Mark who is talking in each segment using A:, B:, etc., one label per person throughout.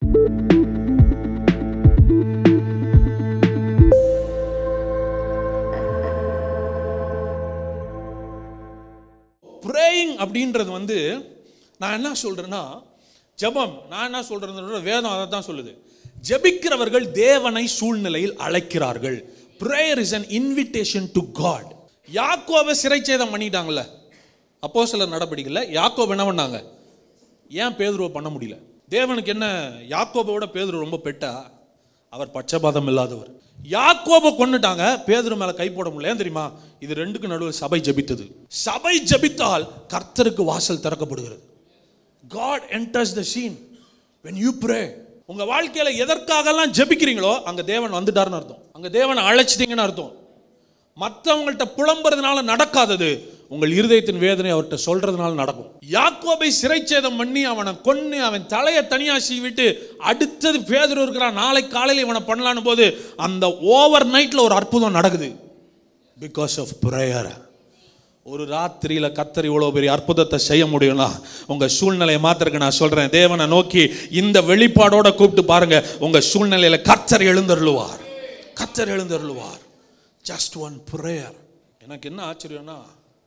A: praying அப்படின்றது வந்து நான் என்ன சொல்றேன்னா ஜெபம் நான் என்ன சொல்றேன் வேதம் அதை தான் சொல்லுது ஜெபிக்கிறவர்கள் தேவனை சூழ்நிலையில் அழைக்கிறார்கள் prayer is an invitation to God யாக்கோபை சிறைச்சேதம் பண்ணிட்டாங்கல்ல அப்போ சில நடவடிக்கையில் யாக்கோப் என்ன பண்ணாங்க ஏன் பேதுருவை பண்ண முடியல தேவனுக்கு என்ன யாக்கோபோட பேதுரு ரொம்ப பெட்டா அவர் பட்சபாதம் இல்லாதவர் யாக்கோபை கொன்னுட்டாங்க பேதுரு மேல கை போட முடியல ஏன் தெரியுமா இது ரெண்டுக்கு நடுவில் சபை ஜெபித்தது சபை ஜெபித்தால் கர்த்தருக்கு வாசல் திறக்கப்படுகிறது God enters the scene when you pray உங்க வாழ்க்கையில எதற்காகலாம் ஜெபிக்கிறீங்களோ அங்க தேவன் வந்துட்டாருன்னு அர்த்தம் அங்க தேவனை அழைச்சிட்டீங்கன்னு அர்த்தம் மற்றவங்கள்ட்ட புலம்புறதுனால நடக்காதது உங்கள் இருதயத்தின் வேதனை அவர்கிட்ட சொல்றதுனால நடக்கும் யாக்கோபை சிறைச்சேதம் பண்ணி அவனை கொன்னு அவன் தலையை தனியா சீவிட்டு அடுத்தது பேதுரு இருக்கிறான் நாளை காலையில் இவனை பண்ணலான்னு போது அந்த ஓவர் நைட்ல ஒரு அற்புதம் நடக்குது பிகாஸ் ஆஃப் prayer ஒரு ராத்திரியில கத்தர் இவ்வளவு பெரிய அற்புதத்தை செய்ய முடியும்னா உங்க சூழ்நிலையை மாத்திரக்கு நான் சொல்றேன் தேவனை நோக்கி இந்த வெளிப்பாடோட கூப்பிட்டு பாருங்க உங்க சூழ்நிலையில கத்தர் எழுந்தருளுவார் கத்தர் எழுந்தருளுவார் ஜஸ்ட் ஒன் ப்ரேயர் எனக்கு என்ன ஆச்சரியம்னா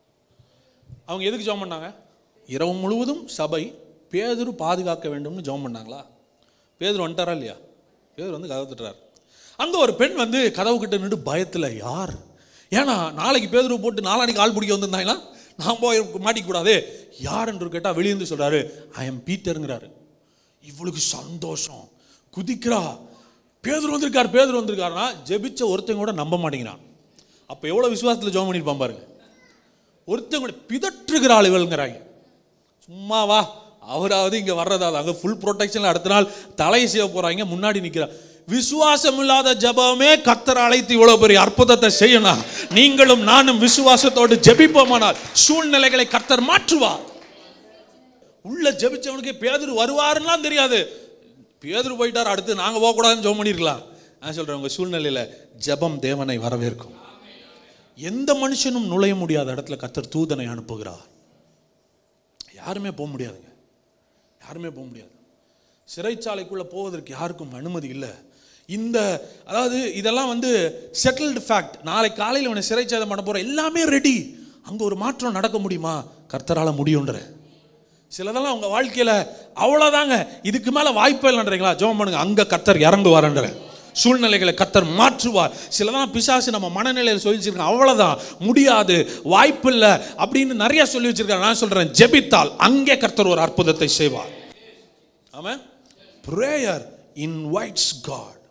A: அவங்க எதுக்கு ஜெபம் பண்ணாங்க இரவு முழுவதும் சபை பேதுரு பாதுகாக்க வேண்டும்னு ஜெபம் பண்ணாங்களா பேதுரு வந்துட்டாரா இல்லையா பேதுரு வந்து கதவு தட்டுறாரு அங்க ஒரு பெண் வந்து கதவு கிட்ட நின்று பயத்துல யார் ஏன்னா நாளைக்கு பேதுரு போட்டு நாளானிக்கு ஆள் பிடிக்க வந்திருந்தாங்கன்னா நான் போய் மாட்டிக்க கூடாது யார் என்று கேட்டா வெளியேந்து சொல்றாரு ஐ எம் பீட்டருங்கிறாரு இவளுக்கு சந்தோஷம் குதிக்கிறா பேதுரு வந்திருக்கார் பேதுரு வந்திருக்காருன்னா ஜெபிச்ச ஒருத்தங்க கூட நம்ப மாட்டேங்கிறான் அப்ப எவ்வளவு விசுவாசத்துல ஜெபம் பண்ணியிருப்பான் பாருங்க ஒருத்தங்க கூட பிதற்றுகிறாள் இவளுங்கிறாங்க சும்மாவா அவராவது இங்க வர்றதாவது அங்க ஃபுல் ப்ரொடெக்ஷன்ல அடுத்த நாள் தலையை செய்ய போறாங்க முன்னாடி நிக்கிறா விசுவாசம் இல்லாத ஜெபமே கத்தர் அழைத்து இவ்வளவு பெரிய அற்புதத்தை செய்யணும் நீங்களும் நானும் விசுவாசத்தோடு ஜெபிப்போமானால் சூழ்நிலைகளை கத்தர் மாற்றுவார் உள்ள ஜெபிச்சவனுக்கு பேதுரு வருவாருலாம் தெரியாது பேதுரு போயிட்டார் அடுத்து நாங்க போகக்கூடாதுன்னு ஜெபம் பண்ணிருக்கலாம் நான் சொல்றேன் உங்க சூழ்நிலையில ஜெபம் தேவனை வரவேற்கும் எந்த மனுஷனும் நுழைய முடியாத இடத்துல கத்தர் தூதனை அனுப்புகிறார் யாருமே போக முடியாதுங்க யாருமே போக முடியாது சிறைச்சாலைக்குள்ள போவதற்கு யாருக்கும் அனுமதி இல்லை இந்த அதாவது இதெல்லாம் வந்து செட்டில்டு ஃபேக்ட் நாளை காலையில் இவனை சிறைச்சேதம் பண்ண போற எல்லாமே ரெடி அங்க ஒரு மாற்றம் நடக்க முடியுமா கர்த்தரால முடியுன்ற சிலதெல்லாம் உங்க வாழ்க்கையில அவ்வளவுதாங்க இதுக்கு மேல வாய்ப்பே இல்லைன்றீங்களா ஜெபம் பண்ணுங்க அங்க கர்த்தர் இறங்குவார்ன்ற சூழ்நிலைகளை கத்தர் மாற்றுவார் சிலதான் பிசாசு நம்ம மனநிலையில் சொல்லி வச்சிருக்காங்க அவ்வளவுதான் முடியாது வாய்ப்பு இல்லை அப்படின்னு நிறைய சொல்லி வச்சிருக்காங்க நான் சொல்றேன் ஜெபித்தால் அங்கே கர்த்தர் ஒரு அற்புதத்தை செய்வார் ஆமாம் பிரேயர் இன்வைட்ஸ் காட்